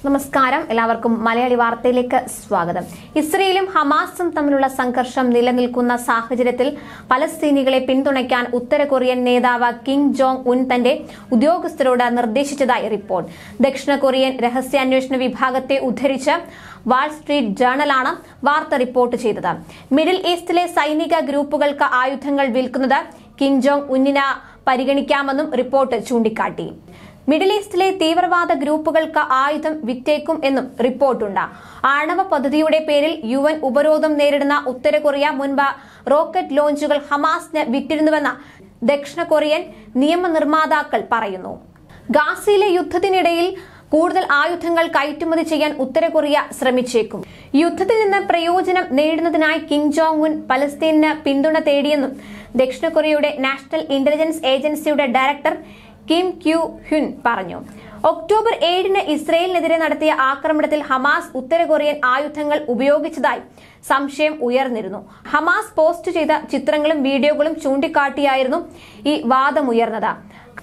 നമസ്കാരം എല്ലാവർക്കും മലയാളി വാർത്തയിലേക്ക് സ്വാഗതം ഇസ്രയേലും ഹമാസും തമ്മിലുള്ള സംഘർഷം നിലനിൽക്കുന്ന സാഹചര്യത്തിൽ പലസ്തീനികളെ പിന്തുണയ്ക്കാൻ ഉത്തര കൊറിയൻ നേതാവ് കിം ജോങ് ഉൻ തന്റെ ഉദ്യോഗസ്ഥരോട് നിർദ്ദേശിച്ചതായി റിപ്പോർട്ട് ദക്ഷിണ കൊറിയൻ രഹസ്യാന്വേഷണ വിഭാഗത്തെ ഉദ്ധരിച്ച് വാൾ സ്ട്രീറ്റ് ജേണലാണ് വാർത്ത റിപ്പോർട്ട് ചെയ്തത് മിഡിൽ ഈസ്റ്റിലെ സൈനിക ഗ്രൂപ്പുകൾക്ക് ആയുധങ്ങൾ വിൽക്കുന്നത് കിം ജോങ് ഉന്നിന് പരിഗണിക്കാമെന്നും റിപ്പോർട്ട് ചൂണ്ടിക്കാട്ടി മിഡിൽ ഈസ്റ്റിലെ തീവ്രവാദ ഗ്രൂപ്പുകൾക്ക് ആയുധം വിറ്റേക്കും എന്നും റിപ്പോർട്ടുണ്ട് ആണവ പദ്ധതിയുടെ പേരിൽ യു എൻ ഉപരോധം നേരിടുന്ന ഉത്തര കൊറിയ മുൻപ് റോക്കറ്റ് ലോഞ്ചുകൾ ഹമാസിന് വിറ്റിരുന്നുവെന്ന് ദക്ഷിണ കൊറിയൻ നിയമനിർമ്മാതാക്കൾ പറയുന്നു ഗാസയിലെ യുദ്ധത്തിനിടയിൽ കൂടുതൽ ആയുധങ്ങൾ കയറ്റുമതി ചെയ്യാൻ ഉത്തര കൊറിയ ശ്രമിച്ചേക്കും യുദ്ധത്തിൽ നിന്ന് പ്രയോജനം നേടുന്നതിനായി കിം ജോങ് ഉൻ പലസ്തീനിന് പിന്തുണ തേടിയെന്നും ദക്ഷിണ കൊറിയയുടെ നാഷണൽ ഇന്റലിജൻസ് ഏജൻസിയുടെ ഡയറക്ടർ കിം ക്യു ഹ്യുൻ പറഞ്ഞു ഒക്ടോബർ ഏഴിന് ഇസ്രയേലിനെതിരെ നടത്തിയ ആക്രമണത്തിൽ ഹമാസ് ഉത്തര കൊറിയൻ ആയുധങ്ങൾ ഉപയോഗിച്ചതായി സംശയം ഉയർന്നിരുന്നു ഹമാസ് പോസ്റ്റ് ചെയ്ത ചിത്രങ്ങളും വീഡിയോകളും ചൂണ്ടിക്കാട്ടിയായിരുന്നു ഈ വാദമുയർന്നത്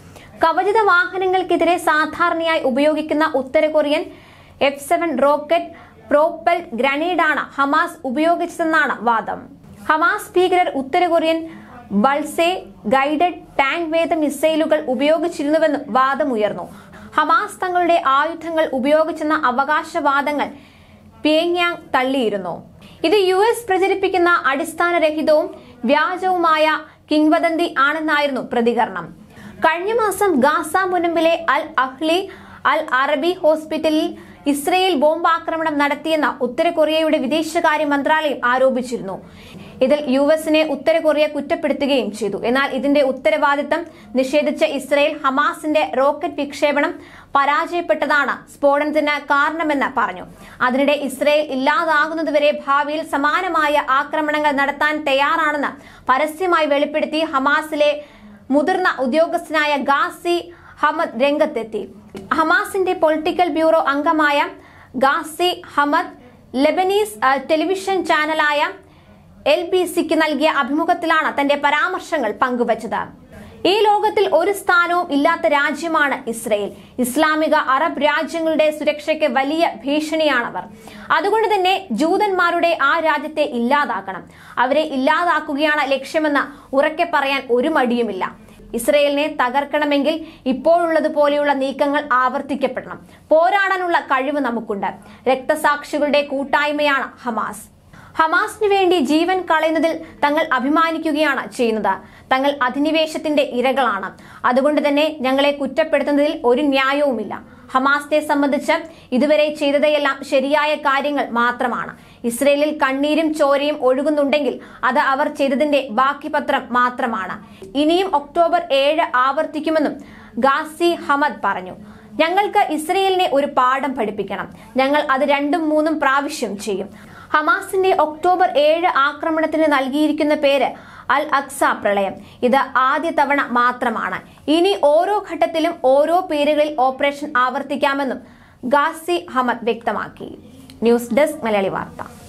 കവചിത വാഹനങ്ങൾക്കെതിരെ സാധാരണയായി ഉപയോഗിക്കുന്ന ഉത്തര Korean F seven rocket propel ഗ്രനേഡാണ് ഹമാസ് ഉപയോഗിച്ചതെന്നാണ് വാദം ഹമാസ് ഭീകരർ ഉത്തര കൊറിയൻ ബൾസെ ഗൈഡഡ് ടാങ്ക് വേദ മിസൈലുകൾ ഉപയോഗിച്ചിരുന്നുവെന്നും വാദമുയർന്നു ഹമാസ് തങ്ങളുടെ ആയുധങ്ങൾ ഉപയോഗിച്ചെന്ന അവകാശവാദങ്ങൾ പിയങ്യാങ് തള്ളിയിരുന്നു ഇത് യു എസ് പ്രചരിപ്പിക്കുന്ന അടിസ്ഥാനരഹിതവും വ്യാജവുമായ കിംവദന്തി ആണെന്നായിരുന്നു പ്രതികരണം കഴിഞ്ഞ മാസം ഗാസ മുനമ്പിലെ അൽ അഹ്ലി അൽ അറബി ഹോസ്പിറ്റലിൽ ഇസ്രയേൽ ബോംബാക്രമണം നടത്തിയെന്ന് ഉത്തര കൊറിയയുടെ വിദേശകാര്യ മന്ത്രാലയം ആരോപിച്ചിരുന്നു ഇതിൽ യു എസിനെ ഉത്തര കൊറിയ കുറ്റപ്പെടുത്തുകയും ചെയ്തു എന്നാൽ ഇതിന്റെ ഉത്തരവാദിത്തം നിഷേധിച്ച ഇസ്രയേൽ ഹമാസിന്റെ റോക്കറ്റ് വിക്ഷേപണം പരാജയപ്പെട്ടതാണ് സ്ഫോടനത്തിന് കാരണമെന്ന് പറഞ്ഞു അതിനിടെ ഇസ്രയേൽ ഇല്ലാതാകുന്നതുവരെ ഭാവിയിൽ സമാനമായ ആക്രമണങ്ങൾ നടത്താൻ തയ്യാറാണെന്ന് പരസ്യമായി വെളിപ്പെടുത്തി ഹമാസിലെ മുതിർന്ന ഉദ്യോഗസ്ഥനായ ഗാസി ഹമദ് രംഗത്തെത്തി ഹമാസിന്റെ പൊളിറ്റിക്കൽ ബ്യൂറോ അംഗമായ ഗാസി ഹമദ് ലെബനീസ് അഹ്, ടെലിവിഷൻ ചാനലായ എൽ ബി സിക്ക് നൽകിയ അഭിമുഖത്തിലാണ് തന്റെ പരാമർശങ്ങൾ പങ്കുവച്ചത് ഈ ലോകത്തിൽ ഒരു സ്ഥാനവും ഇല്ലാത്ത രാജ്യമാണ് ഇസ്രയേൽ ഇസ്ലാമിക അറബ് രാജ്യങ്ങളുടെ സുരക്ഷയ്ക്ക് വലിയ ഭീഷണിയാണവർ അതുകൊണ്ട് തന്നെ ജൂതന്മാരുടെ ആ രാജ്യത്തെ ഇല്ലാതാക്കണം അവരെ ഇല്ലാതാക്കുകയാണ് ലക്ഷ്യമെന്ന് ഉറക്കെ പറയാൻ ഒരു മടിയുമില്ല ഇസ്രയേലിനെ തകർക്കണമെങ്കിൽ ഇപ്പോഴുള്ളതുപോലെയുള്ള നീക്കങ്ങൾ ആവർത്തിക്കപ്പെടണം പോരാടാനുള്ള കഴിവ് നമുക്കുണ്ട് രക്തസാക്ഷികളുടെ കൂട്ടായ്മയാണ് ഹമാസ് ഹമാസിന് വേണ്ടി ജീവൻ കളയുന്നതിൽ തങ്ങൾ അഭിമാനിക്കുകയാണ് ചെയ്യുന്നത് തങ്ങൾ അധിനിവേശത്തിന്റെ ഇരകളാണ് അതുകൊണ്ട് തന്നെ ഞങ്ങളെ കുറ്റപ്പെടുത്തുന്നതിൽ ഒരു ന്യായവുമില്ല ഹമാസിനെ സംബന്ധിച്ച് ഇതുവരെ ചെയ്തതെല്ലാം ശരിയായ കാര്യങ്ങൾ മാത്രമാണ് ഇസ്രയേലിൽ കണ്ണീരും ചോരയും ഒഴുകുന്നുണ്ടെങ്കിൽ അത് അവർ ചെയ്തതിന്റെ ബാക്കി പത്രം മാത്രമാണ് ഇനിയും ഒക്ടോബർ ഏഴ് ആവർത്തിക്കുമെന്നും ഗാസി ഹമദ് പറഞ്ഞു ഞങ്ങൾക്ക് ഇസ്രയേലിനെ ഒരു പാഠം പഠിപ്പിക്കണം ഞങ്ങൾ അത് രണ്ടും മൂന്നും പ്രാവശ്യം ചെയ്യും ഹമാസിന്റെ ഒക്ടോബർ ഏഴ് ആക്രമണത്തിന് നൽകിയിരിക്കുന്ന പേര് അൽ അക്സ പ്രളയം ഇത് ആദ്യ തവണ മാത്രമാണ് ഇനി ഓരോ ഘട്ടത്തിലും ഓരോ പേരുകളിൽ ഓപ്പറേഷൻ ആവർത്തിക്കാമെന്നും ഗാസി ഹമദ് വ്യക്തമാക്കി ന്യൂസ് ഡെസ്ക് മലയാളി വാർത്ത